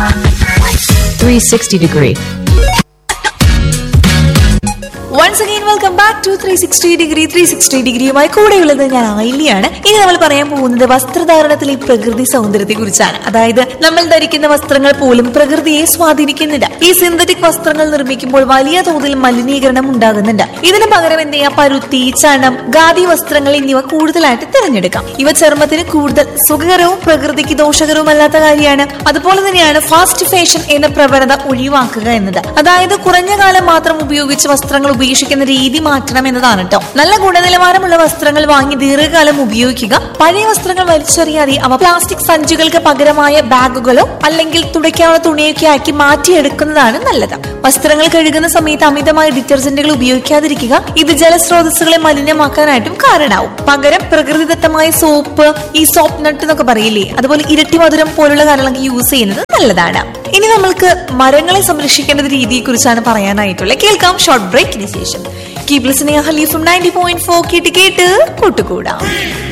360 degree. Once again welcome back to three sixty degree three sixty ഡിഗ്രിയുമായി കൂടെയുള്ളത് ഞാൻ ആയില്യാണ് ഇനി നമ്മൾ പറയാൻ പോകുന്നത് വസ്ത്രധാരണത്തിലെ പ്രകൃതി സൗന്ദര്യത്തെ കുറിച്ചാണ് അതായത് നമ്മൾ ധരിക്കുന്ന വസ്ത്രങ്ങൾ പോലും പ്രകൃതിയെ സ്വാധീനിക്കുന്നുണ്ട് ഈ സിന്തറ്റിക് വസ്ത്രങ്ങൾ നിർമ്മിക്കുമ്പോൾ വലിയ തോതിൽ മലിനീകരണം ഉണ്ടാകുന്നുണ്ട് ഇതിന് പകരം എന്ത് ചെയ്യാം പരുത്തി ചണം ഖാദി വസ്ത്രങ്ങൾ എന്നിവ കൂടുതലായിട്ട് തിരഞ്ഞെടുക്കാം ഇവ ചർമ്മത്തിന് കൂടുതൽ സുഖകരവും പ്രകൃതിക്ക് ദോഷകരവുമല്ലാത്ത കാര്യമാണ് അതുപോലെ തന്നെയാണ് ഫാസ്റ്റ് ഫാഷൻ എന്ന പ്രവണത ഒഴിവാക്കുക എന്നത് അതായത് കുറഞ്ഞ കാലം മാത്രം ഉപയോഗിച്ച് വസ്ത്രങ്ങൾ ഉപേക്ഷിക്കുന്ന രീതി മാറ്റണം എന്നതാണ് കേട്ടോ നല്ല ഗുണനിലവാരമുള്ള വസ്ത്രങ്ങൾ വാങ്ങി ദീർഘകാലം ഉപയോഗിക്കുക പഴയ വസ്ത്രങ്ങൾ വലിച്ചെറിയാതെ അവ പ്ലാസ്റ്റിക് സഞ്ചികൾക്ക് പകരമായ ബാഗുകളോ അല്ലെങ്കിൽ തുടയ്ക്കാനുള്ള തുണിയൊക്കെ ആക്കി മാറ്റിയെടുക്കുന്നതാണ് നല്ലത് വസ്ത്രങ്ങൾ കഴുകുന്ന സമയത്ത് അമിതമായ ഡിറ്റർജന്റുകൾ ഉപയോഗിക്കാതിരിക്കുക ഇത് ജലസ്രോതസ്സുകളെ മലിനമാക്കാനായിട്ടും കാരണമാവും പകരം പ്രകൃതിദത്തമായ സോപ്പ് ഈ സോപ്പ് നട്ട് എന്നൊക്കെ പറയില്ലേ അതുപോലെ ഇരട്ടി മധുരം പോലുള്ള കാര്യങ്ങളൊക്കെ യൂസ് ചെയ്യുന്നത് നല്ലതാണ് ഇനി നമ്മൾക്ക് മരങ്ങളെ സംരക്ഷിക്കേണ്ട രീതിയെ കുറിച്ചാണ് പറയാനായിട്ടുള്ളത് കേൾക്കാം ഷോർട്ട് ബ്രേക്കിന് ശേഷം കീപ് ലിസണിംഗ് ഹലീഫും നയൻറ്റി പോയിന്റ് ഫോർ കേട്ട് കേട്ട് കൂട്ടുകൂടാം